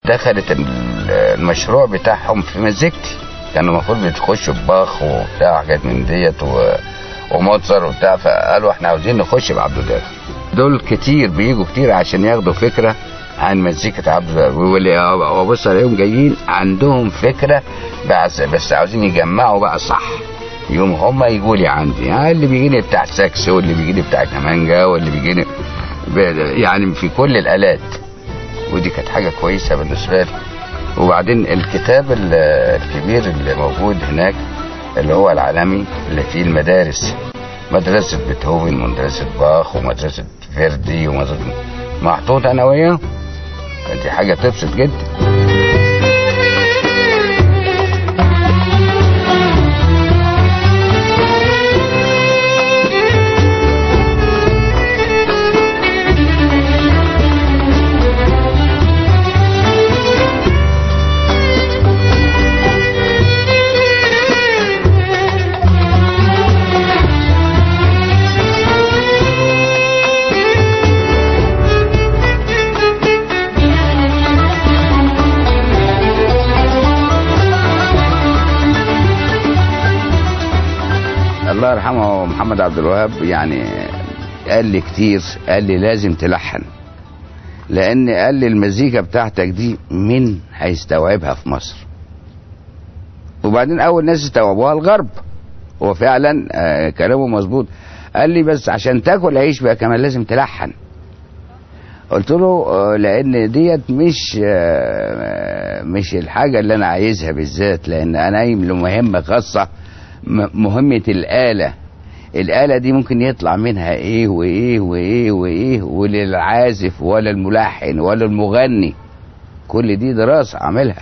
دخلت ال- المشروع بتاعهم في مزيكتي كانوا المفروض بيخشوا بباخ وبتاع حاجات من ديت و... وموتزر وبتاع فقالوا احنا عاوزين نخش بعبد الوهاب دول كتير بيجوا كتير عشان ياخدوا فكره عن مزيكة عبد الوهاب واللي وابص عليهم جايين عندهم فكره بس بس عاوزين يجمعوا بقى صح يوم هم يجوا لي عندي يعني اللي بيجي لي بتاع ساكس واللي بيجي لي بتاع كمانجا واللي بيجي لي ب- يعني في كل الالات ودي كانت حاجه كويسه بالنسبه لي وبعدين الكتاب ال- الكبير اللي موجود هناك اللي هو العالمي اللي فيه المدارس مدرسة بيتهوفن ومدرسة باخ ومدرسة فيردي ومدرسة محطوط أنا وياه دي حاجة تبسط جدا الله يرحمه محمد عبد الوهاب يعني قال لي كتير قال لي لازم تلحن لان قال لي المزيكا بتاعتك دي مين هيستوعبها في مصر وبعدين اول ناس استوعبوها الغرب هو فعلا آه، كلامه مظبوط قال لي بس عشان تاكل عيش بقى كمان لازم تلحن قلت له آه، لان ديت مش آه، مش الحاجه اللي انا عايزها بالذات لان انا قايم لمهمه خاصه م- مهمه الاله الآلة دي ممكن يطلع منها إيه وإيه وإيه وإيه وللعازف ولا الملحن ولا المغني كل دي دراسة عاملها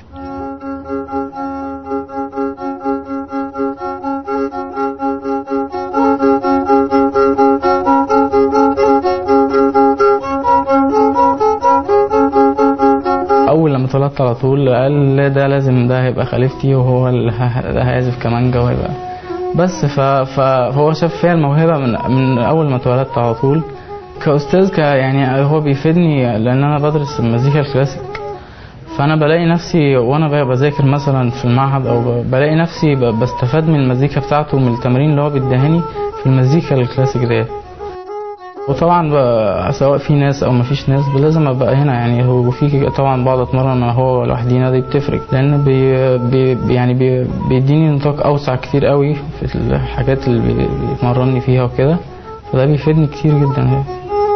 اول لما طلعت على طول قال لا ده لازم ده هيبقى خليفتي وهو اللي ه- ده هيعزف كمانجا وهيبقى بس ف... فهو شاف فيها الموهبه من من اول ما اتولدت على طول كاستاذ ك يعني هو بيفيدني لان انا بدرس المزيكا الكلاسيك فانا بلاقي نفسي وانا ب- بذاكر مثلا في المعهد او ب- بلاقي نفسي ب- بستفاد من المزيكا بتاعته ومن التمارين اللي هو بيديهاني في المزيكا الكلاسيك ديت وطبعا بقى سواء في ناس او مفيش ناس لازم ابقى هنا يعني هو في طبعا بقعد اتمرن انا هو لوحدينا دي بتفرق لان بي بي يعني بي بيديني نطاق اوسع كتير قوي في الحاجات اللي بي- بيمرني فيها وكده فده بيفيدني كتير جدا يعني.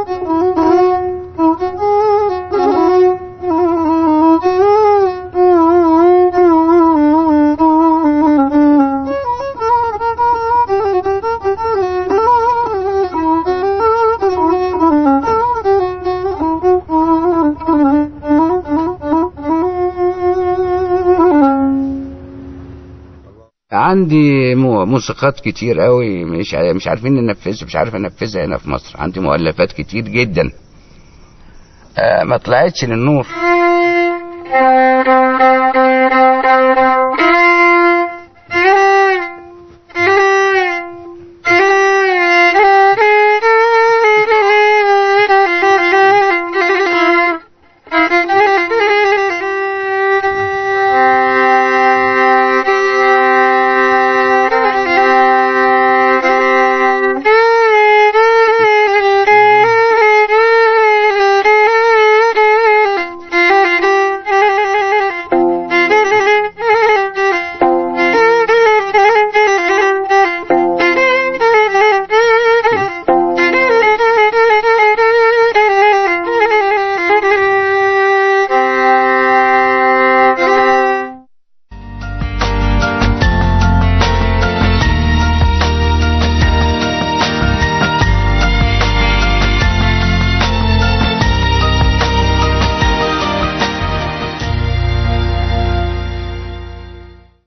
عندي مو- موسيقات كتير قوي مش ع- مش عارفين ننفذها مش عارف انفذها هنا في مصر عندي مؤلفات كتير جدا آه ما طلعتش للنور